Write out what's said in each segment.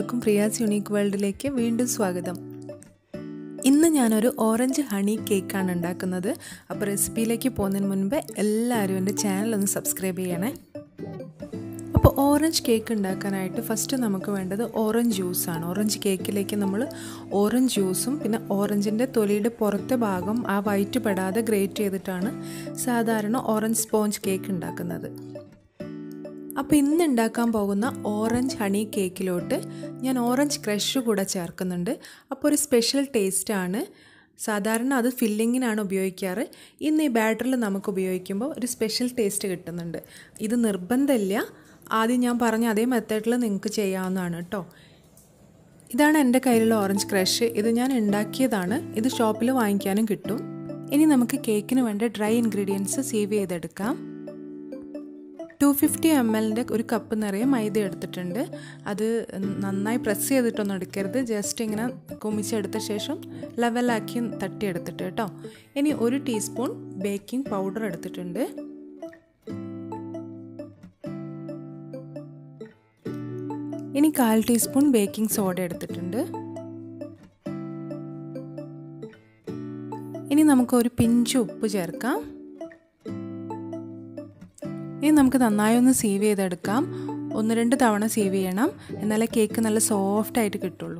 എല്ലാവർക്കും പ്രിയാസ് യുണീക്ക് വേൾഡിലേക്ക് വീണ്ടും സ്വാഗതം ഇന്ന് ഞാനൊരു ഓറഞ്ച് ഹണി കേക്കാണ് ഉണ്ടാക്കുന്നത് അപ്പോൾ റെസിപ്പിയിലേക്ക് പോകുന്നതിന് മുൻപ് എല്ലാവരും എൻ്റെ ചാനൽ ഒന്ന് സബ്സ്ക്രൈബ് ചെയ്യണേ അപ്പോൾ ഓറഞ്ച് കേക്ക് ഉണ്ടാക്കാനായിട്ട് ഫസ്റ്റ് നമുക്ക് വേണ്ടത് ഓറഞ്ച് ജ്യൂസാണ് ഓറഞ്ച് കേക്കിലേക്ക് നമ്മൾ ഓറഞ്ച് ജ്യൂസും പിന്നെ ഓറഞ്ചിൻ്റെ തൊലിയുടെ പുറത്തെ ഭാഗം ആ വൈറ്റ് പെടാതെ ഗ്രേറ്റ് ചെയ്തിട്ടാണ് സാധാരണ ഓറഞ്ച് സ്പോഞ്ച് കേക്ക് ഉണ്ടാക്കുന്നത് അപ്പോൾ ഇന്ന് ഉണ്ടാക്കാൻ പോകുന്ന ഓറഞ്ച് ഹണി കേക്കിലോട്ട് ഞാൻ ഓറഞ്ച് ക്രഷ് കൂടെ ചേർക്കുന്നുണ്ട് അപ്പോൾ ഒരു സ്പെഷ്യൽ ടേസ്റ്റാണ് സാധാരണ അത് ഫില്ലിങ്ങിനാണ് ഉപയോഗിക്കാറ് ഇന്ന് ഈ ബാറ്ററിൽ നമുക്ക് ഉപയോഗിക്കുമ്പോൾ ഒരു സ്പെഷ്യൽ ടേസ്റ്റ് കിട്ടുന്നുണ്ട് ഇത് നിർബന്ധമില്ല ആദ്യം ഞാൻ പറഞ്ഞ അതേ മെത്തേഡിൽ നിങ്ങൾക്ക് ചെയ്യാവുന്നതാണ് കേട്ടോ ഇതാണ് എൻ്റെ കയ്യിലുള്ള ഓറഞ്ച് ക്രഷ് ഇത് ഞാൻ ഉണ്ടാക്കിയതാണ് ഇത് ഷോപ്പിൽ വാങ്ങിക്കാനും കിട്ടും ഇനി നമുക്ക് കേക്കിന് വേണ്ട ഡ്രൈ ഇൻഗ്രീഡിയൻസ് സേവ് ചെയ്തെടുക്കാം ടു ഫിഫ്റ്റി എം എല്ലിൻ്റെ ഒരു കപ്പ് നിറയെ മൈദ എടുത്തിട്ടുണ്ട് അത് നന്നായി പ്രസ് ചെയ്തിട്ടൊന്നും എടുക്കരുത് ജസ്റ്റ് ഇങ്ങനെ കുമിച്ചെടുത്ത ശേഷം ലെവലാക്കി തട്ടിയെടുത്തിട്ട് കേട്ടോ ഇനി ഒരു ടീസ്പൂൺ ബേക്കിംഗ് പൗഡർ എടുത്തിട്ടുണ്ട് ഇനി കാൽ ടീസ്പൂൺ ബേക്കിംഗ് സോഡ എടുത്തിട്ടുണ്ട് ഇനി നമുക്ക് ഒരു പിഞ്ച് ഉപ്പ് ചേർക്കാം ഇനി നമുക്ക് നന്നായി ഒന്ന് സീവ് ചെയ്തെടുക്കാം ഒന്ന് രണ്ട് തവണ സീവ് ചെയ്യണം എന്നാലേ കേക്ക് നല്ല സോഫ്റ്റ് ആയിട്ട് കിട്ടുള്ളൂ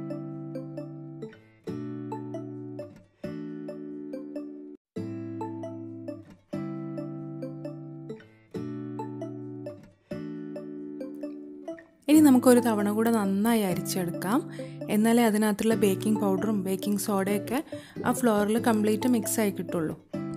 ഇനി നമുക്കൊരു തവണ കൂടെ നന്നായി അരിച്ചെടുക്കാം എന്നാലേ അതിനകത്തുള്ള ബേക്കിംഗ് പൗഡറും ബേക്കിംഗ് സോഡയൊക്കെ ആ ഫ്ലോറിൽ കംപ്ലീറ്റ് മിക്സ് ആയി കിട്ടുള്ളൂ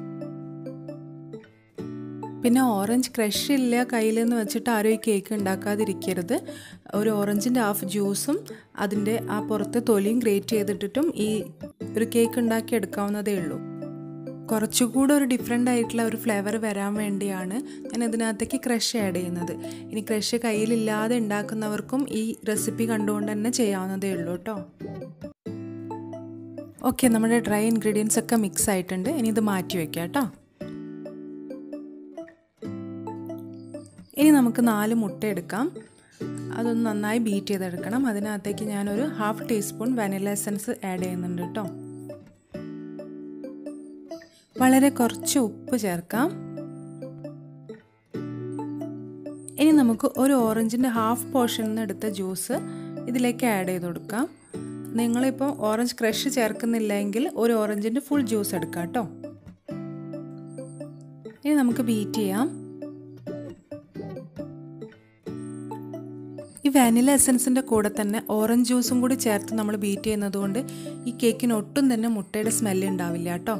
പിന്നെ ഓറഞ്ച് ക്രഷ് ഇല്ല കയ്യിലെന്ന് വെച്ചിട്ട് ആരും ഈ കേക്ക് ഉണ്ടാക്കാതിരിക്കരുത് ഒരു ഓറഞ്ചിൻ്റെ ഹാഫ് ജ്യൂസും അതിൻ്റെ ആ പുറത്തെ തൊലിയും ഗ്രേറ്റ് ചെയ്തിട്ടിട്ടും ഈ ഒരു കേക്ക് ഉണ്ടാക്കി എടുക്കാവുന്നതേ ഉള്ളൂ കുറച്ചുകൂടെ ഒരു ഡിഫറെൻ്റ് ആയിട്ടുള്ള ഒരു ഫ്ലേവർ വരാൻ വേണ്ടിയാണ് ഞാൻ ഇതിനകത്തേക്ക് ക്രഷ് ആഡ് ചെയ്യുന്നത് ഇനി ക്രഷ് കയ്യിലില്ലാതെ ഉണ്ടാക്കുന്നവർക്കും ഈ റെസിപ്പി കണ്ടുകൊണ്ട് തന്നെ ചെയ്യാവുന്നതേ ഉള്ളൂ കേട്ടോ ഓക്കെ നമ്മുടെ ഡ്രൈ ഇൻഗ്രീഡിയൻസ് ഒക്കെ മിക്സ് ആയിട്ടുണ്ട് ഇനി ഇത് മാറ്റി വയ്ക്കാം കേട്ടോ ഇനി നമുക്ക് നാല് മുട്ട എടുക്കാം അതൊന്ന് നന്നായി ബീറ്റ് ചെയ്തെടുക്കണം അതിനകത്തേക്ക് ഞാനൊരു half teaspoon vanilla essence add ചെയ്യുന്നുണ്ട് കേട്ടോ വളരെ കുറച്ച് ഉപ്പ് ചേർക്കാം ഇനി നമുക്ക് ഒരു ഓറഞ്ചിൻ്റെ ഹാഫ് പോർഷനിൽ നിന്ന് എടുത്ത ജ്യൂസ് ഇതിലേക്ക് ആഡ് ചെയ്ത് കൊടുക്കാം നിങ്ങളിപ്പോൾ ഓറഞ്ച് ക്രഷ് ചേർക്കുന്നില്ലെങ്കിൽ ഒരു ഓറഞ്ചിൻ്റെ ഫുൾ ജ്യൂസ് എടുക്കാം കേട്ടോ ഇനി നമുക്ക് ബീറ്റ് ചെയ്യാം ഈ വാനില എസൻസിൻ്റെ കൂടെ തന്നെ ഓറഞ്ച് ജ്യൂസും കൂടി ചേർത്ത് നമ്മൾ ബീറ്റ് ചെയ്യുന്നത് കൊണ്ട് ഈ കേക്കിന് ഒട്ടും തന്നെ മുട്ടയുടെ സ്മെല്ല് ഉണ്ടാവില്ല കേട്ടോ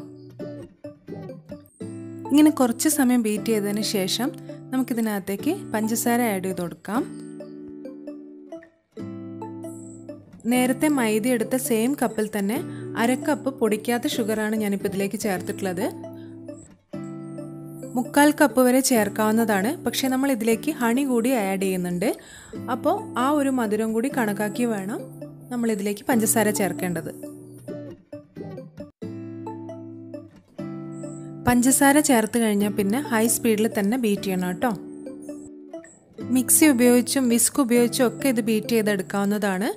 ഇങ്ങനെ കുറച്ച് സമയം ബീറ്റ് ചെയ്തതിന് ശേഷം നമുക്കിതിനകത്തേക്ക് പഞ്ചസാര ആഡ് ചെയ്ത് കൊടുക്കാം നേരത്തെ മൈദ എടുത്ത സെയിം കപ്പിൽ തന്നെ അര കപ്പ് പൊടിക്കാത്ത ഷുഗറാണ് ഞാനിപ്പോൾ ഇതിലേക്ക് ചേർത്തിട്ടുള്ളത് മുക്കാൽ കപ്പ് വരെ ചേർക്കാവുന്നതാണ് പക്ഷേ നമ്മൾ ഇതിലേക്ക് ഹണി കൂടി ആഡ് ചെയ്യുന്നുണ്ട് അപ്പോൾ ആ ഒരു മധുരം കൂടി കണക്കാക്കി വേണം നമ്മൾ ഇതിലേക്ക് പഞ്ചസാര ചേർക്കേണ്ടത് പഞ്ചസാര ചേർത്ത് കഴിഞ്ഞാൽ പിന്നെ ഹൈ സ്പീഡിൽ തന്നെ ബീറ്റ് ചെയ്യണം കേട്ടോ മിക്സി ഉപയോഗിച്ചും വിസ്ക് ഉപയോഗിച്ചും ഒക്കെ ഇത് ബീറ്റ് ചെയ്തെടുക്കാവുന്നതാണ്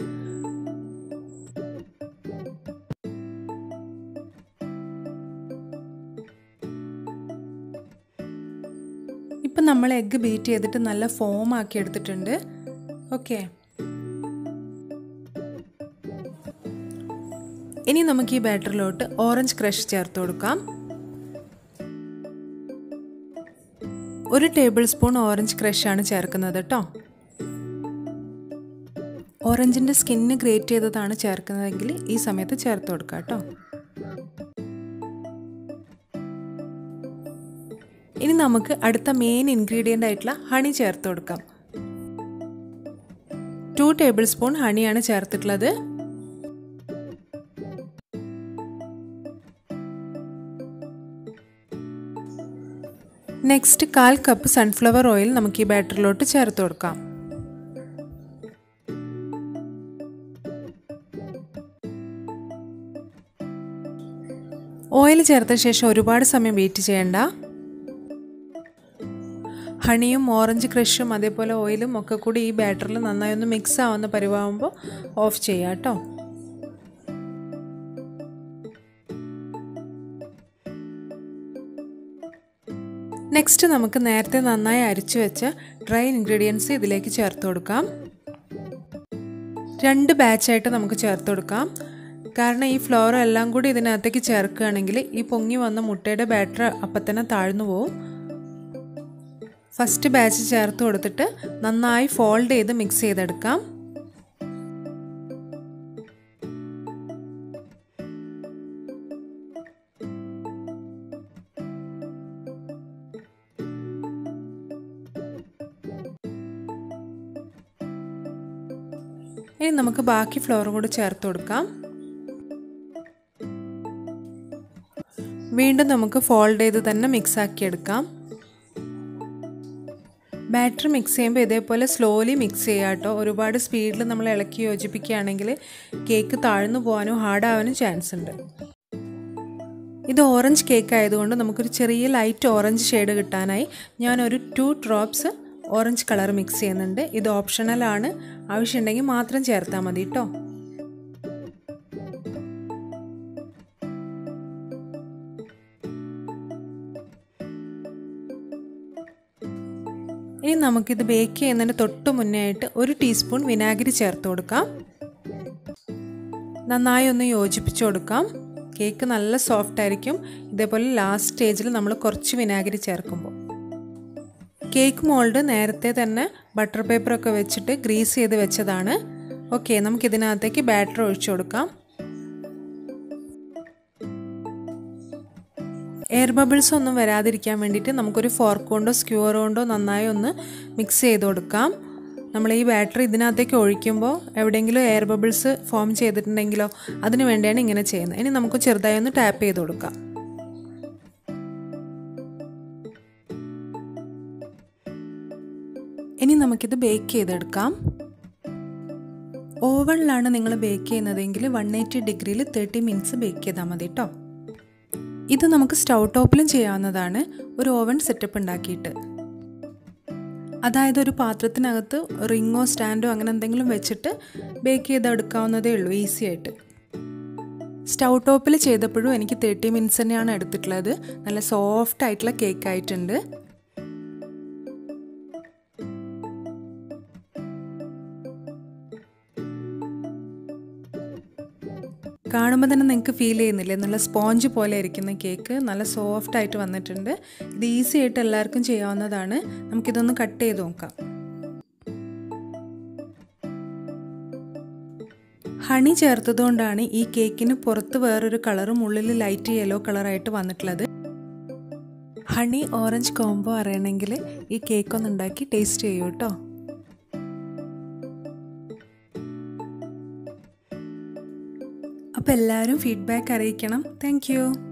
ഇപ്പം നമ്മൾ എഗ്ഗ് ബീറ്റ് ചെയ്തിട്ട് നല്ല ഫോം ആക്കി എടുത്തിട്ടുണ്ട് ഓക്കെ ഇനി നമുക്ക് ഈ ബാറ്ററിലോട്ട് ഓറഞ്ച് ക്രഷ് ചേർത്ത് കൊടുക്കാം ഒരു ടേബിൾ സ്പൂൺ ഓറഞ്ച് ക്രഷാണ് ചേർക്കുന്നത് കേട്ടോ ഓറഞ്ചിൻ്റെ സ്കിന്ന് ഗ്രേറ്റ് ചെയ്തതാണ് ചേർക്കുന്നതെങ്കിൽ ഈ സമയത്ത് ചേർത്ത് കൊടുക്കാം കേട്ടോ ഇനി നമുക്ക് അടുത്ത മെയിൻ ഇൻഗ്രീഡിയൻ്റ് ആയിട്ടുള്ള ഹണി ചേർത്ത് കൊടുക്കാം ടു ടേബിൾ സ്പൂൺ ഹണിയാണ് ചേർത്തിട്ടുള്ളത് നെക്സ്റ്റ് കാൽ കപ്പ് സൺഫ്ലവർ ഓയിൽ നമുക്ക് ഈ ബാറ്ററിലോട്ട് ചേർത്ത് കൊടുക്കാം ഓയിൽ ചേർത്ത ശേഷം ഒരുപാട് സമയം വെയിറ്റ് ചെയ്യണ്ട ഹണിയും ഓറഞ്ച് ക്രഷും അതേപോലെ ഓയിലും ഒക്കെ കൂടി ഈ ബാറ്ററിൽ നന്നായി ഒന്ന് മിക്സ് ആവുന്ന പരിവാകുമ്പോൾ ഓഫ് ചെയ്യാം കേട്ടോ നെക്സ്റ്റ് നമുക്ക് നേരത്തെ നന്നായി അരിച്ചു വെച്ച ഡ്രൈ ഇൻഗ്രീഡിയൻസ് ഇതിലേക്ക് ചേർത്ത് കൊടുക്കാം രണ്ട് ബാച്ചായിട്ട് നമുക്ക് ചേർത്ത് കൊടുക്കാം കാരണം ഈ ഫ്ലോർ എല്ലാം കൂടി ഇതിനകത്തേക്ക് ചേർക്കുകയാണെങ്കിൽ ഈ പൊങ്ങി വന്ന മുട്ടയുടെ ബാറ്റർ അപ്പം തന്നെ താഴ്ന്നു പോവും ഫസ്റ്റ് ബാച്ച് ചേർത്ത് കൊടുത്തിട്ട് നന്നായി ഫോൾഡ് ചെയ്ത് മിക്സ് ചെയ്തെടുക്കാം ഇനി നമുക്ക് ബാക്കി ഫ്ലോറും കൂടി ചേർത്ത് കൊടുക്കാം വീണ്ടും നമുക്ക് ഫോൾഡ് ചെയ്ത് തന്നെ മിക്സ് ആക്കി എടുക്കാം ബാറ്റർ മിക്സ് ചെയ്യുമ്പോൾ ഇതേപോലെ സ്ലോലി മിക്സ് ചെയ്യുക കേട്ടോ ഒരുപാട് സ്പീഡിൽ നമ്മൾ ഇളക്കി യോജിപ്പിക്കുകയാണെങ്കിൽ കേക്ക് താഴ്ന്നു പോകാനും ഹാർഡാവാനും ചാൻസ് ഉണ്ട് ഇത് ഓറഞ്ച് കേക്ക് ആയതുകൊണ്ട് നമുക്കൊരു ചെറിയ ലൈറ്റ് ഓറഞ്ച് ഷെയ്ഡ് കിട്ടാനായി ഞാനൊരു two drops orange colour mix ചെയ്യുന്നുണ്ട് ഇത് ഓപ്ഷണലാണ് ആവശ്യമുണ്ടെങ്കിൽ മാത്രം ചേർത്താൽ മതി കേട്ടോ ഇനി നമുക്കിത് ബേക്ക് ചെയ്യുന്നതിന് തൊട്ട് മുന്നേ ആയിട്ട് ഒരു ടീസ്പൂൺ വിനാഗിരി ചേർത്ത് കൊടുക്കാം നന്നായി ഒന്ന് യോജിപ്പിച്ച് കൊടുക്കാം കേക്ക് നല്ല സോഫ്റ്റ് ആയിരിക്കും ഇതേപോലെ ലാസ്റ്റ് സ്റ്റേജിൽ നമ്മൾ കുറച്ച് വിനാഗിരി ചേർക്കുമ്പോൾ കേക്ക് മോൾഡ് നേരത്തെ തന്നെ ബട്ടർ പേപ്പറൊക്കെ വെച്ചിട്ട് ഗ്രീസ് ചെയ്ത് വെച്ചതാണ് ഓക്കെ നമുക്കിതിനകത്തേക്ക് ബാറ്റർ ഒഴിച്ചു കൊടുക്കാം എയർ ബബിൾസ് ഒന്നും വരാതിരിക്കാൻ വേണ്ടിയിട്ട് നമുക്കൊരു ഫോർക്ക് കൊണ്ടോ സ്ക്യൂർ കൊണ്ടോ നന്നായി ഒന്ന് മിക്സ് ചെയ്ത് കൊടുക്കാം നമ്മൾ ഈ ബാറ്ററി ഇതിനകത്തേക്ക് ഒഴിക്കുമ്പോൾ എവിടെയെങ്കിലും എയർ ബബിൾസ് ഫോം ചെയ്തിട്ടുണ്ടെങ്കിലോ അതിന് വേണ്ടിയാണ് ഇങ്ങനെ ചെയ്യുന്നത് ഇനി നമുക്ക് ചെറുതായി ഒന്ന് ടാപ്പ് ചെയ്ത് കൊടുക്കാം ഇനി നമുക്കിത് ബേക്ക് ചെയ്തെടുക്കാം ഓവണിലാണ് നിങ്ങൾ ബേക്ക് ചെയ്യുന്നതെങ്കിൽ വൺ എയ്റ്റി ഡിഗ്രിയിൽ തേർട്ടി മിനിറ്റ്സ് ബേക്ക് ചെയ്താൽ മതി കേട്ടോ ഇത് നമുക്ക് സ്റ്റൗ ടോപ്പിലും ചെയ്യാവുന്നതാണ് ഒരു ഓവൻ സെറ്റപ്പ് ഉണ്ടാക്കിയിട്ട് അതായത് ഒരു പാത്രത്തിനകത്ത് റിങ്ങോ സ്റ്റാൻഡോ അങ്ങനെ എന്തെങ്കിലും വെച്ചിട്ട് ബേക്ക് ചെയ്തെടുക്കാവുന്നതേ ഉള്ളൂ ഈസി ആയിട്ട് സ്റ്റൗ ടോപ്പിൽ ചെയ്തപ്പോഴും എനിക്ക് തേർട്ടി മിനിറ്റ്സ് തന്നെയാണ് എടുത്തിട്ടുള്ളത് നല്ല സോഫ്റ്റ് ആയിട്ടുള്ള കേക്ക് ആയിട്ടുണ്ട് കാണുമ്പോൾ തന്നെ നിങ്ങൾക്ക് ഫീൽ ചെയ്യുന്നില്ലേ നല്ല സ്പോഞ്ച് പോലെ ഇരിക്കുന്ന കേക്ക് നല്ല സോഫ്റ്റ് ആയിട്ട് വന്നിട്ടുണ്ട് ഇത് ഈസി ആയിട്ട് എല്ലാവർക്കും ചെയ്യാവുന്നതാണ് നമുക്കിതൊന്ന് കട്ട് ചെയ്ത് നോക്കാം ഹണി ചേർത്തതുകൊണ്ടാണ് ഈ കേക്കിന് പുറത്ത് വേറൊരു കളറും ഉള്ളിൽ ലൈറ്റ് യെല്ലോ കളറായിട്ട് വന്നിട്ടുള്ളത് ഹണി ഓറഞ്ച് കോംബോ അറിയണമെങ്കിൽ ഈ കേക്ക് ഒന്ന് ഉണ്ടാക്കി ടേസ്റ്റ് ചെയ്യൂ കേട്ടോ അപ്പോൾ എല്ലാവരും ഫീഡ്ബാക്ക് അറിയിക്കണം താങ്ക്